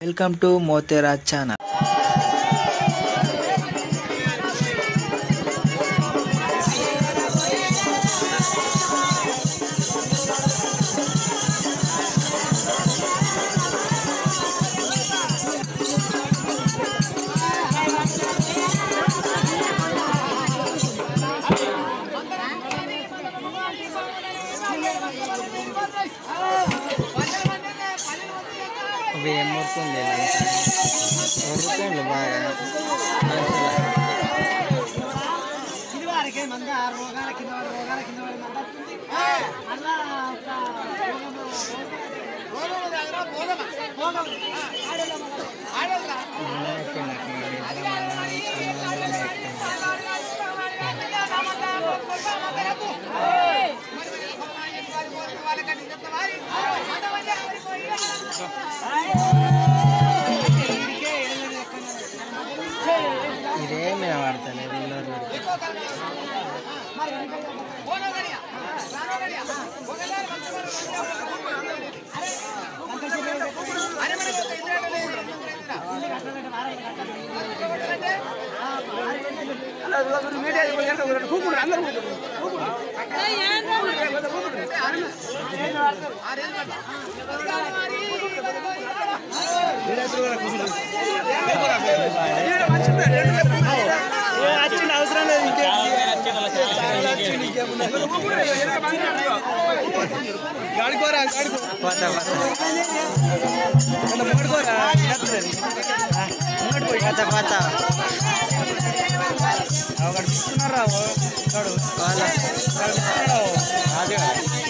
Welcome to Motera channel అవి ఏమవుతుంది వరుతుంది బాగా ఇది వారికి మంద రోగాల కింద పడి రోగాల కింద పడి మంద వస్తుంది. మళ్ళా ఒక రోగము దగ్గర భోగమ. భోగం. ఆడోళ్ళ మగ. ఆడోళ్ళ. ఇదేమి వినబడతలేదు ఇల్లు అవసరం లేదు గాడుకోరా గాడుకో పోతా పోతా పోతా కనిపిస్తున్నారా వాళ్ళ అదే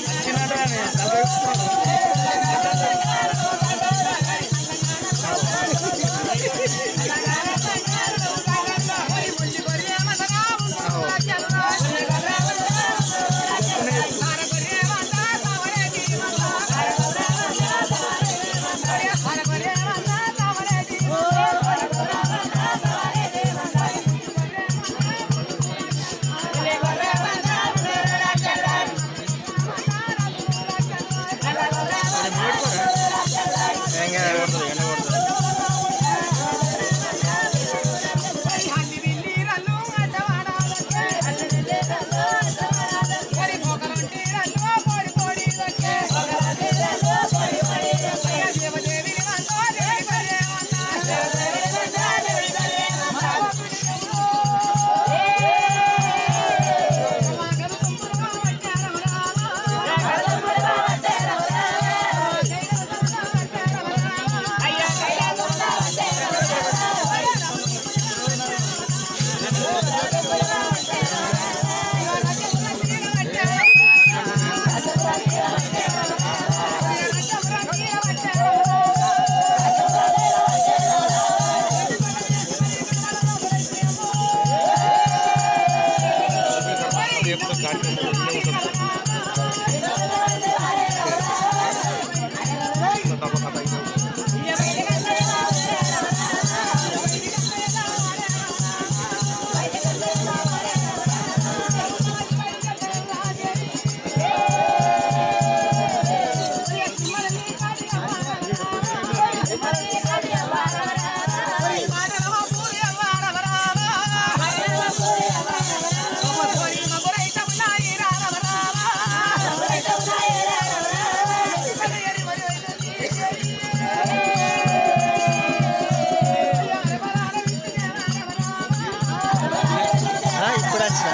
ఇప్పుడు వచ్చిన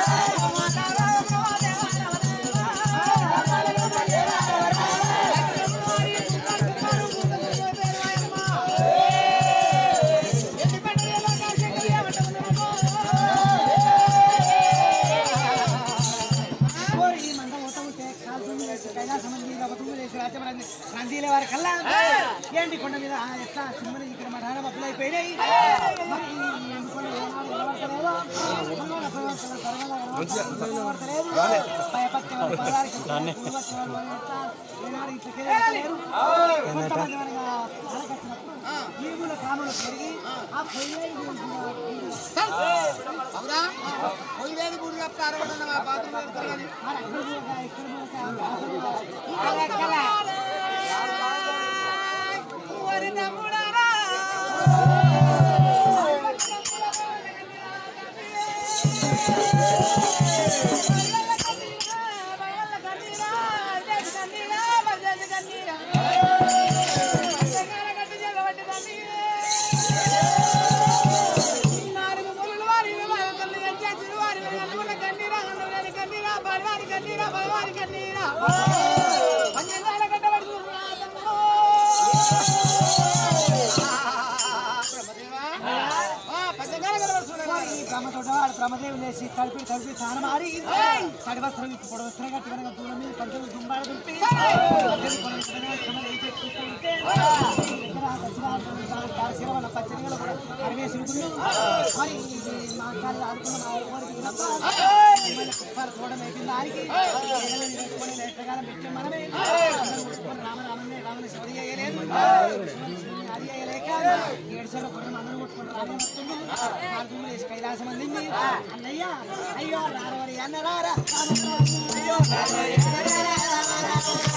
ఈ మంద ఊట ఉంటే కాల్తుంది వేసి కైలాసం మీద బతుకులు వేసి రాజమరాజు క్రాంతిలే వారి కల్లా ఏంటి కొండ మీద ఆ ఎట్లా సిమ్మని ఇక్కడ మా నాన్న బబ్బులు అయిపోయినాయి మరి ఈ ఎండుకొండ ఏనాడు నిలబడతలేదో, మన్నోళ్ళ ప్రవర్తన సర్వదా నిలబడతలేదు. భయపట్టే వారి పదారికి పూర్వత్వ వారి యొక్క ఏనాడు ఇట్లా కేయలేరు. కొంతమంది మనగా అలకట్టినప్పుడు జీవుల కానులు పెరిగి ఆ పొయ్యి అవునా పొయ్యి లేదు గుడి కప్పు అరవడం మా బాత్రూమ్ వెళ్తారు కానీ మరి అక్కడ కూడా ఇక్కడ కూడా వరి తమ్ముడారా ఈ బ్రహ్మతోట వాడు బ్రహ్మదేవులు లేచి తడిపి తడిపి స్నానం ఆడి తడి వస్త్రం ఇచ్చి పొడి వస్త్రం కట్టి కనుక దూరం మీద పంచలు దుంబాడ దుంపి శిరవన పచ్చనిగా కూడా పరమేశ్వరుడు మరి ఇది మా కాళ్ళు ఆడుకున్న మా ఊరికి పుష్పాలు చూడడం అయిపోయింది దానికి పెట్టుకొని ఎట్టగాలం పెట్టి మనమే రామ రామనే రామని శివరి అయ్యలేదు అది అయ్యలేక ఏడు సార్లు కొన్ని అందరూ కొట్టుకుని రామని వస్తుంది మార్గంలో వేసి కైలాసం అందింది అన్నయ్య అయ్యో రారవరి అన్న రారా అయ్యో రారవరి అన్న రారా.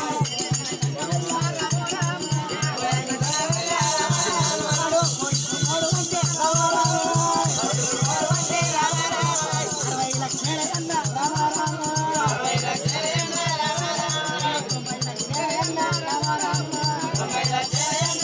రాడు, రాడు అంటే రావా, రావా. అరవై లక్షల కన్నా రావా, రావా. తొంభై లక్షల కన్నా రావా, రావా.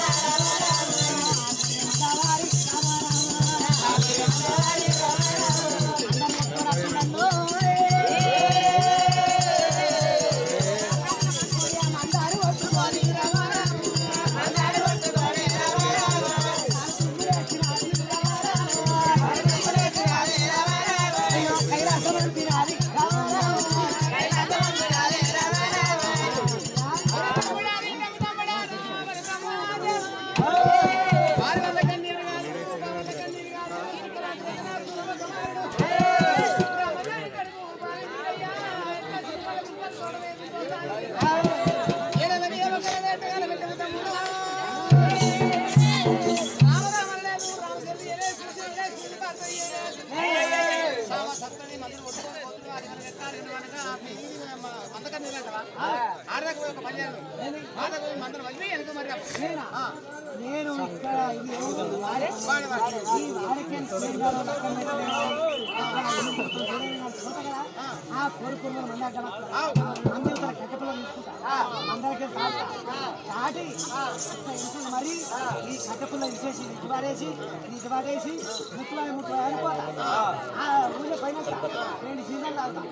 నేనా? నేను ఇక్కడ ఇది ఎవరు? వాడే? ఈ వాడికి శ్రీగారు పక్కన పెట్టిన అక్కడ అన్ని కొడుకులు చూడండి నాకు చూడ కదా? ఆ కోరుకున్న మందాక అందరూ తన కట్టెపిల్ల తీసుకుంటా అందరికీ దాటా దాటి ఇట్లా ఇంటికి మరి ఈ కట్టెపిల్ల తీసేసి ఇటు పారేసి ఇటు పారేసి ముప్పై ముప్పై అనుకోతా ఆ ఊళ్ళో పైన రెండు సీజన్లు అవుతా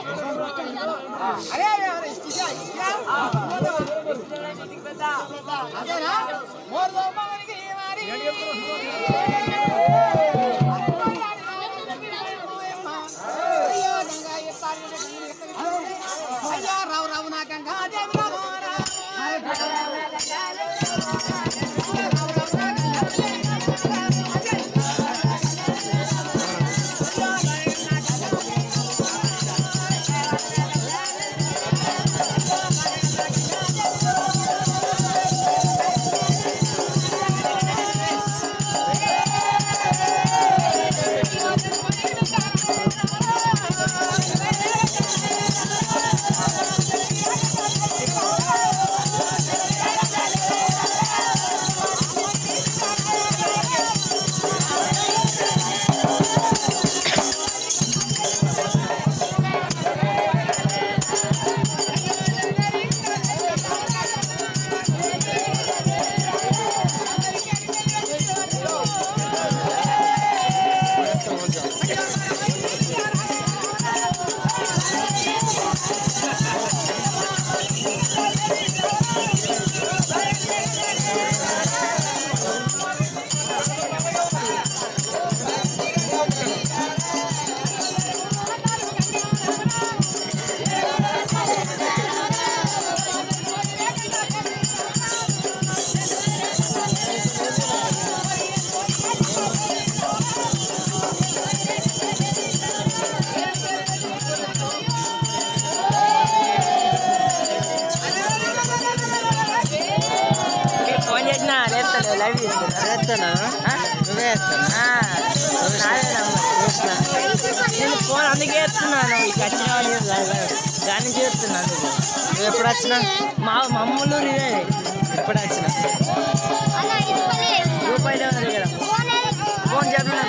అరే అరే, అరే, ఇష్టిగా, ఇష్టిగా. అదేనా మోర్దో మగనికి మరి. అయ్యో, గంగా ఎత్తారు, అయ్యో రావు రావు నా గంగా దేవి రామోరా. ఫోన్ చేసినా లేపుతాడు లైవ్ చేస్తానా నువ్వే చేస్తానా చూసిన నేను ఫోన్ అందుకే ఎత్తున్నాను ఇక వచ్చిన వాళ్ళు దాని నుంచి ఎత్తున్నాను నువ్వు ఎప్పుడు వచ్చినా మా మమ్మల్ని ఇదే ఎప్పుడు వచ్చినా రూపాయలు ఉన్నది కదా ఫోన్ చెప్పిన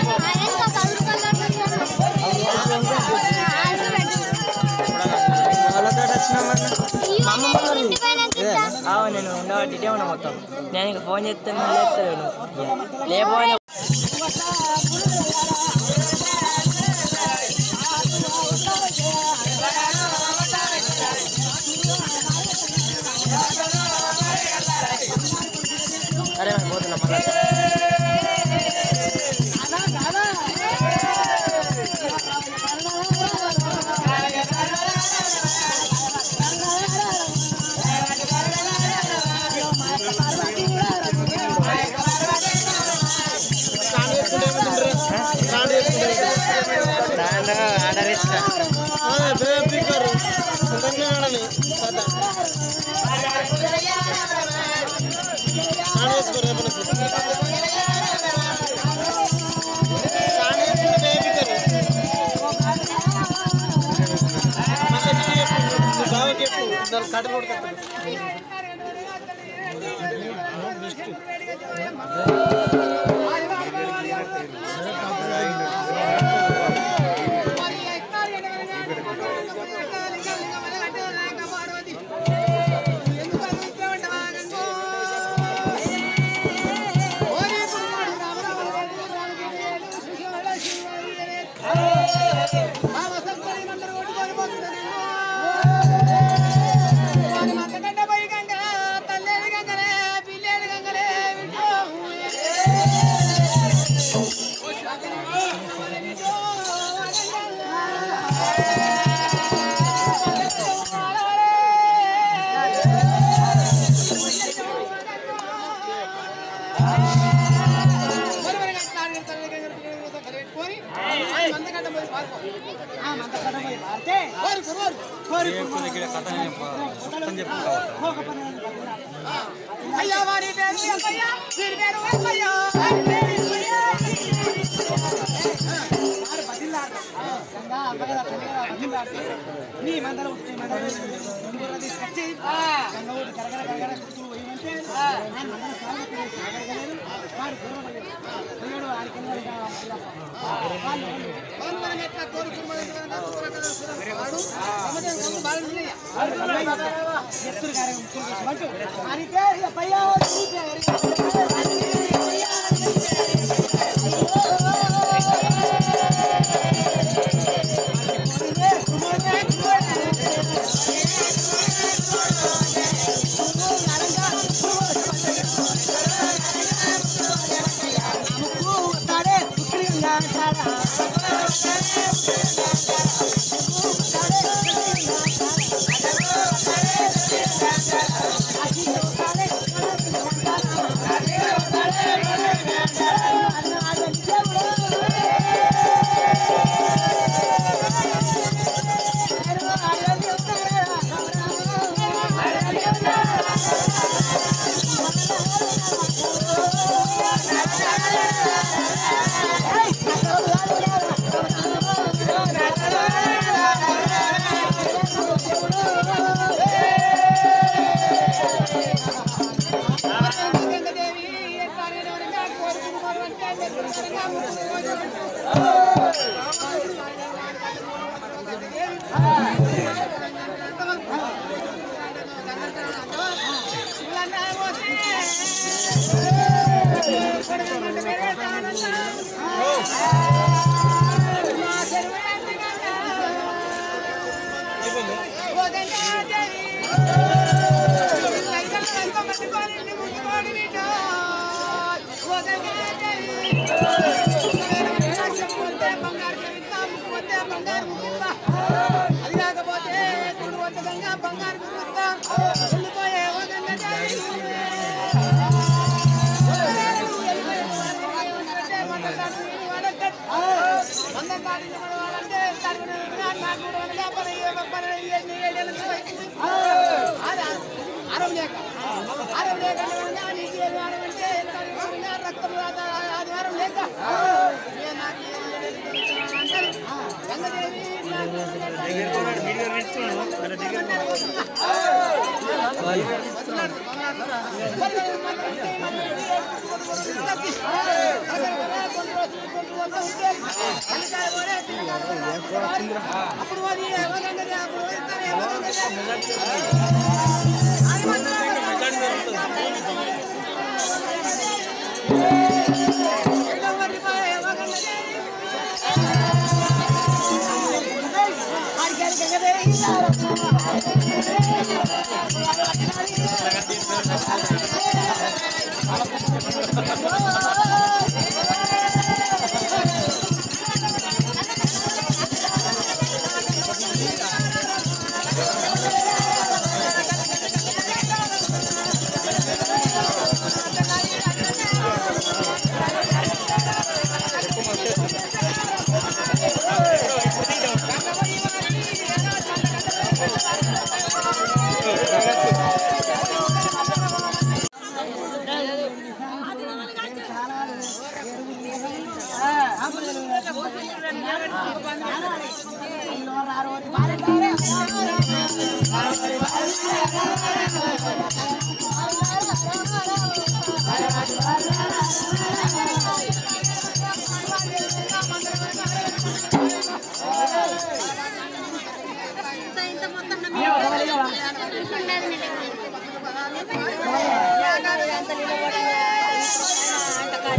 వాళ్ళతో వచ్చినా మరి మా అమ్మమ్మ వాళ్ళది. ఇదేనా అవు నేను ఉండబట్టి ఇటే ఉన్నా మొత్తం నేను ఇంక ఫోన్ చేస్తే నువ్వు లేపుతాను లేకపోయినా సరే మరి పోతున్నా మళ్ళీ స్టాండ్ ఆర్డర్ ఇచ్చిన అయ్యా వారి పేరు అయ్యా వీరి పేరు అయ్యా వారి పేరు అయ్యా. వారు బతిల్లాడు. గంగా అమ్మగల తల్లిగల బతిల్లాడు. నీ మందర ఉట్టి మందర ముందుర తీసుకొచ్చి గంగ ఊటి కరగర కరగర కుడుతూ పోయినంటే ఆ మందర సాగు పిల్లలు సాగరగలేరు. వాడు దూరం అయ్యాడు. పోయాడు వాడి కింద ఇక వాళ్ళు ఎత్తురు గారే ముక్కులు కోసమంటూ అరికే ఇక పయ్యా అది కాకపోతే చూడు వంటకంగా బంగారు గుర్తా వెళ్ళిపోయే అరవై లేక అరవై లేక రక్తం ఆదివారం లేక అప్పుడు అది ఎవరంటే అప్పుడు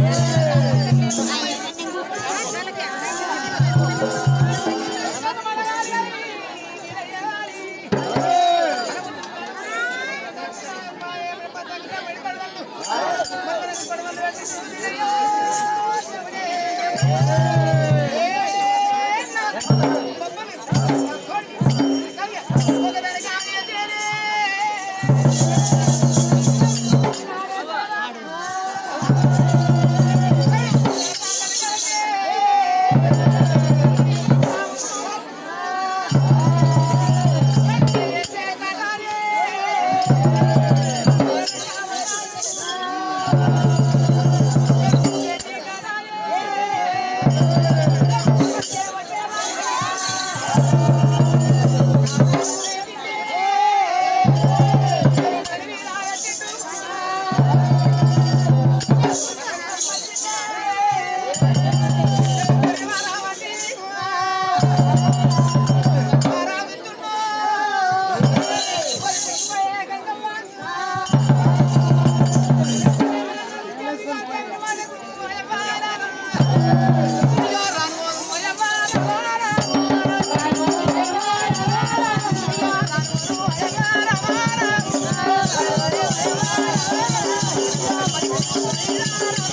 Thank you.